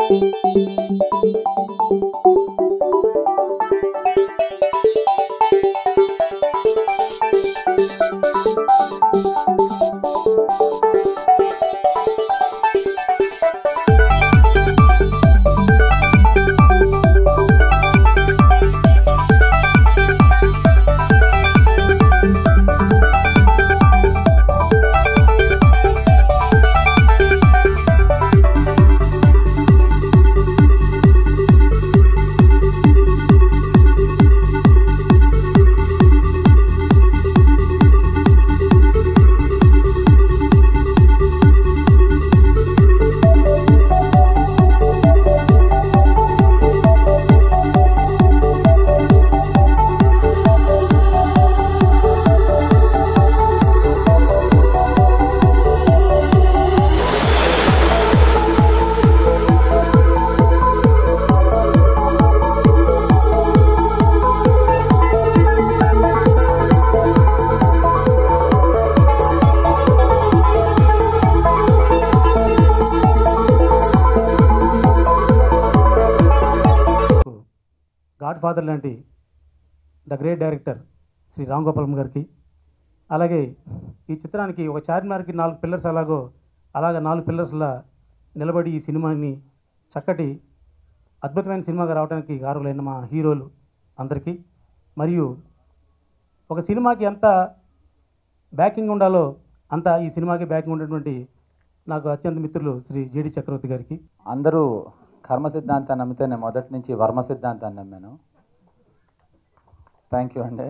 God godfather లాంటి the great director Shri Ram Gopalam గారికి అలాగే ఈ చిత్రానికి ఒక చార్మినార్కి నాలుగు పిల్లర్స్ అలాగో అలాగ నాలుగు పిల్లర్స్లా నిలబడి ఈ సినిమాని చక్కటి అద్భుతమైన సినిమాగా రావడానికి కారులైన మా హీరోలు అందరికీ మరియు ఒక సినిమాకి ఎంత బ్యాకింగ్ ఉండాలో అంత ఈ సినిమాకి బ్యాకింగ్ ఉన్నటువంటి నాకు అత్యంత మిత్రులు శ్రీ జేడి చక్రవర్తి గారికి అందరూ కర్మ సిద్ధాంతాన్ని నమ్మితే నేను మొదటి నుంచి వర్మ సిద్ధాంతాన్ని నమ్మాను థ్యాంక్ యూ అండి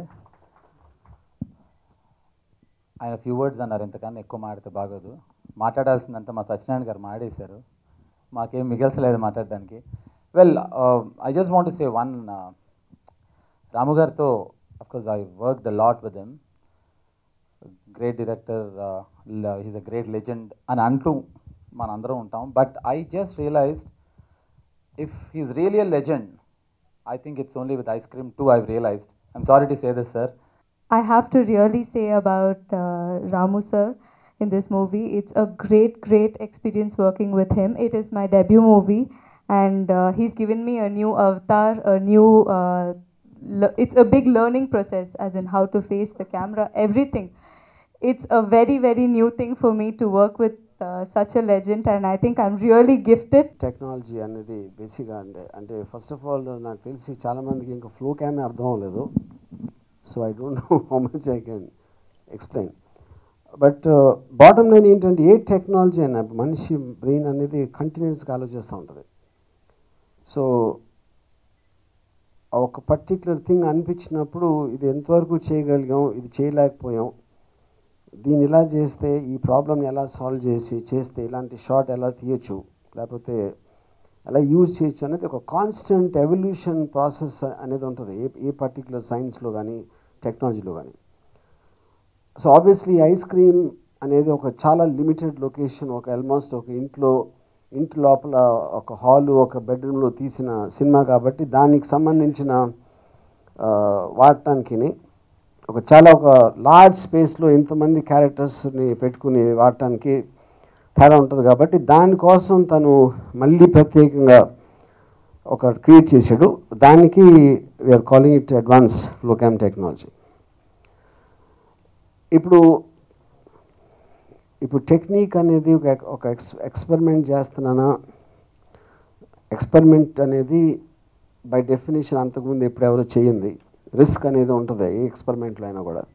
ఆయన ఫ్యూ వర్డ్స్ అన్నారు ఇంతకన్నా ఎక్కువ మాడితే బాగోదు మాట్లాడాల్సిందంతా మా సత్యనారాయణ గారు మాడేశారు మాకేం మిగల్చలేదు మాట్లాడడానికి well I just want say one Ramu గారితో of course I work the lot with him great director he's a great legend అని అంటూ మనందరం ఉంటాం but I just realised if he's really a legend, I think it's only with ice cream too, I've realized. I'm sorry to say this, sir. I have to really say about uh, Ramu sir in this movie. It's a great, great experience working with him. It is my debut movie, and uh, he's given me a new avatar, a new. Uh, le- it's a big learning process, as in how to face the camera, everything. It's a very, very new thing for me to work with uh, such a legend, and I think I'm really gifted. Technology అనేది బేసిక్గా అంటే అంటే first of all నాకు తెలిసి చాలామందికి ఇంకా flow క్యామే అర్థం అవ్వలేదు so I don't know how much I can explain but bottom line ఏంటంటే ఏ టెక్నాలజీ అయినా మనిషి బ్రెయిన్ అనేది కంటిన్యూస్గా ఆలోచిస్తూ ఉంటుంది సో ఒక పర్టిక్యులర్ థింగ్ అనిపించినప్పుడు ఇది ఎంతవరకు చేయగలిగాం ఇది చేయలేకపోయాం దీన్ని ఇలా చేస్తే ఈ ప్రాబ్లమ్ని ఎలా సాల్వ్ చేసి చేస్తే ఇలాంటి షార్ట్ ఎలా తీయచ్చు లేకపోతే ఎలా యూజ్ చేయొచ్చు అనేది ఒక కాన్స్టెంట్ ఎవల్యూషన్ ప్రాసెస్ అనేది ఉంటుంది ఏ ఏ పర్టికులర్ సైన్స్లో కానీ టెక్నాలజీలో కానీ సో ఆబ్వియస్లీ ఐస్ క్రీమ్ అనేది ఒక చాలా లిమిటెడ్ లొకేషన్ ఒక ఆల్మోస్ట్ ఒక ఇంట్లో ఇంటి లోపల ఒక హాలు ఒక బెడ్రూమ్లో తీసిన సినిమా కాబట్టి దానికి సంబంధించిన ఆ, వాడటానికి ఒక చాలా ఒక లార్జ్ స్పేస్లో ఇంతమంది క్యారెక్టర్స్ని పెట్టుకుని వాడటానికి తేడా ఉంటుంది కాబట్టి దానికోసం తను మళ్ళీ ప్రత్యేకంగా ఒక క్రియేట్ చేశాడు దానికి వీఆర్ కాలింగ్ ఇట్ అడ్వాన్స్ లోకామ్ టెక్నాలజీ ఇప్పుడు ఇప్పుడు టెక్నిక్ అనేది ఒక ఒక ఎక్స్ ఎక్స్పెరిమెంట్ చేస్తున్నానా ఎక్స్పెరిమెంట్ అనేది బై డెఫినేషన్ అంతకుముందు ఎప్పుడు ఎవరో చేయింది రిస్క్ అనేది ఉంటుంది ఏ ఎక్స్పెరిమెంట్లో అయినా కూడా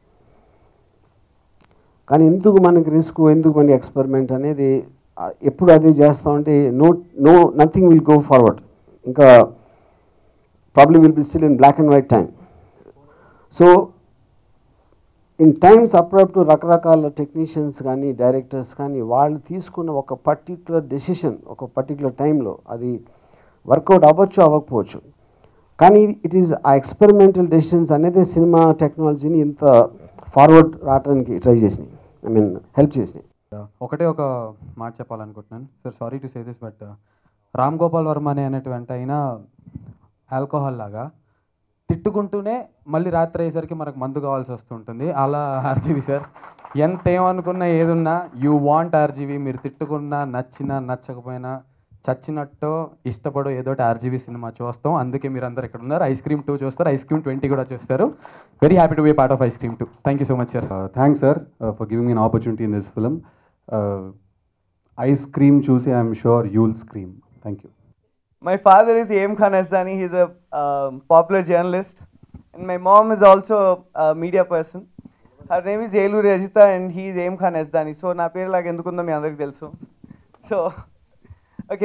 కానీ ఎందుకు మనకి రిస్క్ ఎందుకు మనకి ఎక్స్పెరిమెంట్ అనేది ఆ, ఎప్పుడు అదే చేస్తా ఉంటే no no nothing will go forward ఇంకా probably will be still in black and white time so in times అప్పుడప్పుడు రకరకాల టెక్నీషియన్స్ కానీ డైరెక్టర్స్ కానీ వాళ్ళు తీసుకున్న ఒక పర్టిక్యులర్ డెసిషన్ ఒక పర్టిక్యులర్ టైంలో అది వర్కౌట్ అవ్వచ్చు అవ్వకపోవచ్చు కానీ it is a experimental decisions అనేది సినిమా టెక్నాలజీని ఇంత ఫార్వర్డ్ రావడానికి ట్రై చేసినాయి ఐ మీన్ హెల్ప్ చేసినాయి ఒకటే ఒక మాట చెప్పాలనుకుంటున్నాను sir sorry to say this but Ram Gopal Varma అనే అనేటువంటి ఆయన ఆల్కహాల్ లాగా తిట్టుకుంటూనే మళ్ళీ రాత్రి అయ్యేసరికి మనకు మందు కావాల్సి వస్తుంటుంది అలా ఆర్జీవి సార్ ఎంత ఏమనుకున్నా ఏదున్నా యూ వాంట్ ఆర్జీవి మీరు తిట్టుకున్నా నచ్చినా నచ్చకపోయినా చచ్చినట్టు ఇష్టపడో ఏదో ఆర్జీబీ సినిమా చూస్తాం అందుకే మీరు అందరు ఇక్కడ ఉన్నారు ఐస్ క్రీమ్ టూ చూస్తారు ఐస్ క్రీమ్ ట్వంటీ కూడా చూస్తారు very happy to be part of ice cream two thank you so much sir Uh, thanks, sir, uh, for giving me an opportunity in this film. Uh, ice cream choosy, I'm sure you'll scream. Thank you. My father is Aim Khan Asdani. He's a um, popular journalist. And my mom is also a media person. Her name is Elu Rajita and he is Aim Khan Asdani. So నా పేరు లాగా ఎందుకుందో మీ అందరికి తెలుసు so okay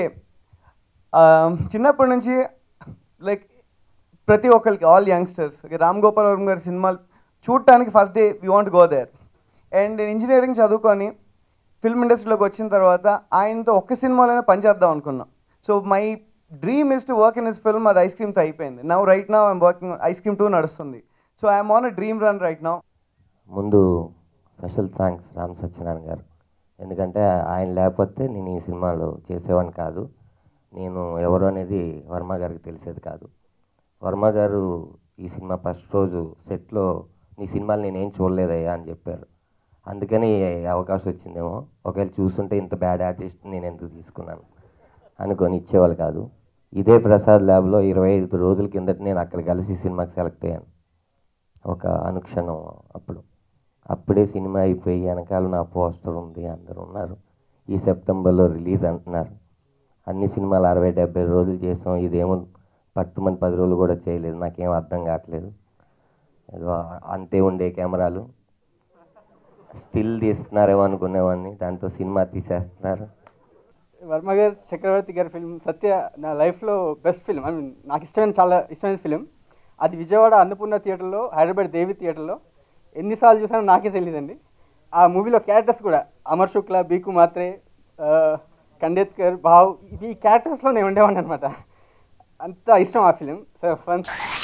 చిన్నప్పటి నుంచి like ప్రతి ఒక్కరికి all youngsters Ram Gopal Varma గారి సినిమాలు చూడటానికి first day we want go there and నేను ఇంజనీరింగ్ చదువుకొని ఫిల్మ్ ఇండస్ట్రీలోకి వచ్చిన తర్వాత ఆయనతో ఒక్క సినిమాలోనే పనిచేద్దాం అనుకున్నాం so my dream is to work in his film అది ఐస్ క్రీమ్తో అయిపోయింది now right now I'm working ice cream two నడుస్తుంది so I'm on a dream run right now ముందు స్పెషల్ థ్యాంక్స్ రామ్ సత్యనారాయణ గారు ఎందుకంటే ఆయన లేకపోతే నేను ఈ సినిమాలో చేసేవాడిని కాదు నేను ఎవరు అనేది వర్మ గారికి తెలిసేది కాదు వర్మ గారు ఈ సినిమా ఫస్ట్ రోజు సెట్లో నీ సినిమాలు నేనేం చూడలేదయ్యా అని చెప్పారు అందుకని ఈ అవకాశం వచ్చిందేమో ఒకవేళ చూస్తుంటే ఇంత బ్యాడ్ ఆర్టిస్ట్ నేను ఎందుకు తీసుకున్నాను అనుకొని ఇచ్చేవాళ్ళు కాదు ఇదే ప్రసాద్ ల్యాబ్లో ఇరవై ఐదు రోజుల కిందట నేను అక్కడ కలిసి సినిమాకి సెలెక్ట్ అయ్యాను ఒక అనుక్షణం అప్పుడు అప్పుడే సినిమా అయిపోయి వెనకాల నా పోస్టర్ ఉంది అందరూ ఉన్నారు ఈ సెప్టెంబర్లో రిలీజ్ అంటున్నారు అన్ని సినిమాలు అరవై డెబ్బై రోజులు చేసాం ఇదేమో పట్టుమని పది రోజులు కూడా చేయలేదు నాకేం అర్థం కావట్లేదు ఏదో అంతే ఉండే కెమెరాలు స్టిల్ తీస్తున్నారేమో అనుకునేవాడిని దాంతో సినిమా తీసేస్తున్నారు వర్మ గారు చక్రవర్తి గారి ఫిల్మ్ సత్య నా లైఫ్లో బెస్ట్ ఫిల్మ్ ఐ మీన్ నాకు ఇష్టమైన చాలా ఇష్టమైన ఫిలిం అది విజయవాడ అన్నపూర్ణ థియేటర్లో హైదరాబాద్ దేవి థియేటర్లో ఎన్నిసార్లు చూసానో నాకే తెలియదండి ఆ మూవీలో క్యారెక్టర్స్ కూడా అమర్ శుక్లా బీకు మాత్రే ఆ, ఖండేత్కర్ భావ్ ఈ క్యారెక్టర్స్లో నేను ఉండేవాడిని అనమాట అంత ఇష్టం ఆ ఫిలిం సో ఫన్